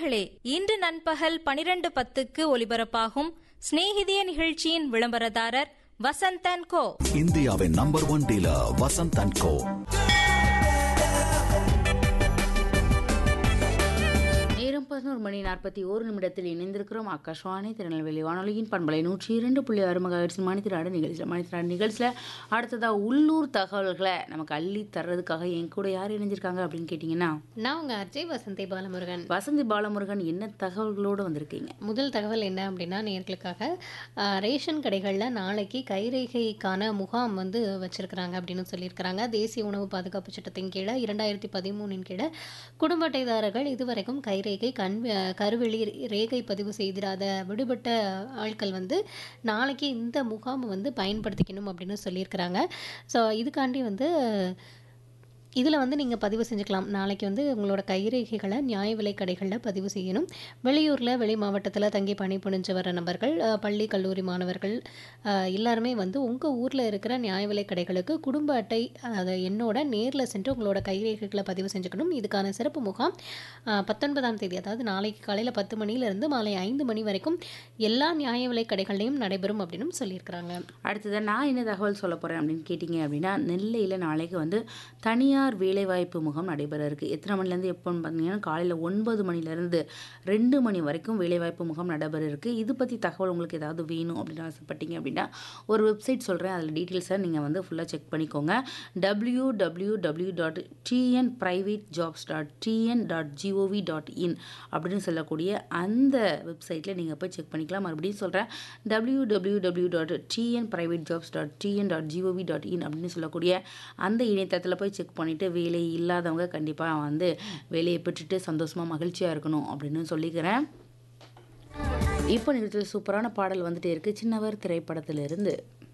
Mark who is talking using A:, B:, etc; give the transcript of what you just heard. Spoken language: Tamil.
A: நேயர்களே இன்று நண்பகல் பனிரெண்டு பத்துக்கு ஒலிபரப்பாகும் சிநேகிதிய நிகழ்ச்சியின் விளம்பரதாரர் வசந்தன் கோ
B: இந்தியாவின் number one dealer Vasanth and Co
C: நேரம் பதினோரு மணி நாற்பத்தி ஓரு நிமிடத்தில் இணைந்திருக்கிறோம் ஆகாஷ்வாணி திருநெல்வேலி வானொலியின் பண்பலை நூற்றி இரண்டு புள்ளி ஆறு மகாஹெர்ட்ஸ் மணித்திராடு நிகழ்ச்சியில் மணித்திராடு நிகழ்ச்சியில் அடுத்ததாக உள்ளூர் தகவல்களை நமக்கு அள்ளி தர்றதுக்காக என் கூட யார் இணைஞ்சிருக்காங்க அப்படின்னு கேட்டிங்கன்னா
D: நான் உங்க அஜய் வசந்தி பாலமுருகன்
C: வசந்தி பாலமுருகன் என்ன தகவல்களோடு வந்திருக்கீங்க
D: முதல் தகவல் என்ன அப்படின்னா நேர்களுக்காக ஆஹ், ரேஷன் கடைகளில் நாளைக்கு கைரேகைக்கான முகாம் வந்து வச்சிருக்கிறாங்க அப்படின்னு சொல்லியிருக்கிறாங்க தேசிய உணவு பாதுகாப்பு சட்டத்தின் கீழே இரண்டாயிரத்தி பதிமூணின் கீழே குடும்ப அட்டைதாரர்கள் இதுவரைக்கும் கைரேகை கண் கருவெளி ரேகை பதிவு செய்திராத விடுபட்ட ஆட்கள் வந்து நாளைக்கு இந்த முகாமை வந்து பயன்படுத்திக்கணும் அப்படின்னு சொல்லியிருக்கிறாங்க ஸோ இதுக்காண்டி வந்து இதில் வந்து நீங்கள் பதிவு செஞ்சுக்கலாம் நாளைக்கு வந்து உங்களோட கைரேகைகளை நியாய விலைக் கடைகளில் பதிவு செய்யணும் வெளியூரில் வெளி மாவட்டத்தில் தங்கி பணிபுரிஞ்சு வர நபர்கள் அஹ், பள்ளி கல்லூரி மாணவர்கள் அஹ், எல்லாருமே வந்து உங்கள் ஊரில் இருக்கிற நியாய விலைக் கடைகளுக்கு குடும்ப அட்டை அதை என்னோட நேரில் சென்று உங்களோட கைரேகைகளை பதிவு செஞ்சுக்கணும் இதுக்கான சிறப்பு முகாம் அஹ், பத்தொன்பதாம் தேதி அதாவது நாளைக்கு காலையில் பத்து மணியிலிருந்து மாலை ஐந்து மணி வரைக்கும் எல்லா நியாய விலைக் கடைகள்லையும் நடைபெறும் அப்படின்னு சொல்லியிருக்கிறாங்க
C: அடுத்தது நான் என்ன தகவல் சொல்ல போகிறேன் அப்படின்னு கேட்டிங்க அப்படின்னா நெல்லையில் நாளைக்கு வந்து தனியார் வேலைவாய்ப்பு முகாம் நடைபெற இருக்குது எத்தனை மணிலேருந்து எப்போன்னு பார்த்தீங்கன்னா காலையில் ஒன்பது மணிலேருந்து ரெண்டு மணி வரைக்கும் வேலைவாய்ப்பு முகாம் நடைபெற இருக்குது இது பற்றி தகவல் உங்களுக்கு ஏதாவது வேணும் அப்படின்னு ஆசைப்பட்டீங்க அப்படின்னா ஒரு வெப்சைட் சொல்கிறேன் அதில் டீட்டெயில்ஸை நீங்கள் வந்து ஃபுல்லாக செக் பண்ணிக்கோங்க W W W dot TN private jobs dot TN dot GOV dot in அப்படின்னு சொல்லக்கூடிய அந்த வெப்சைட்டில் நீங்கள் போய் செக் பண்ணிக்கலாம் மறுபடியும் சொல்கிறேன் W W W dot TN private jobs dot TN dot GOV dot in அப்படின்னு சொல்லக்கூடிய அந்த இணையதளத்தில் போய் செக் பண்ணிவிட்டு வேலை இல்லாதவங்க கண்டிப்பாக வந்து வேலையை பெற்றுட்டு சந்தோஷமாக மகிழ்ச்சியாக இருக்கணும் அப்படின்னு சொல்லிக்கிறேன் இப்போ நிகழ்ச்சியில் சூப்பரான பாடல் வந்துட்டே இருக்குது சின்னவர் திரைப்படத்திலிருந்து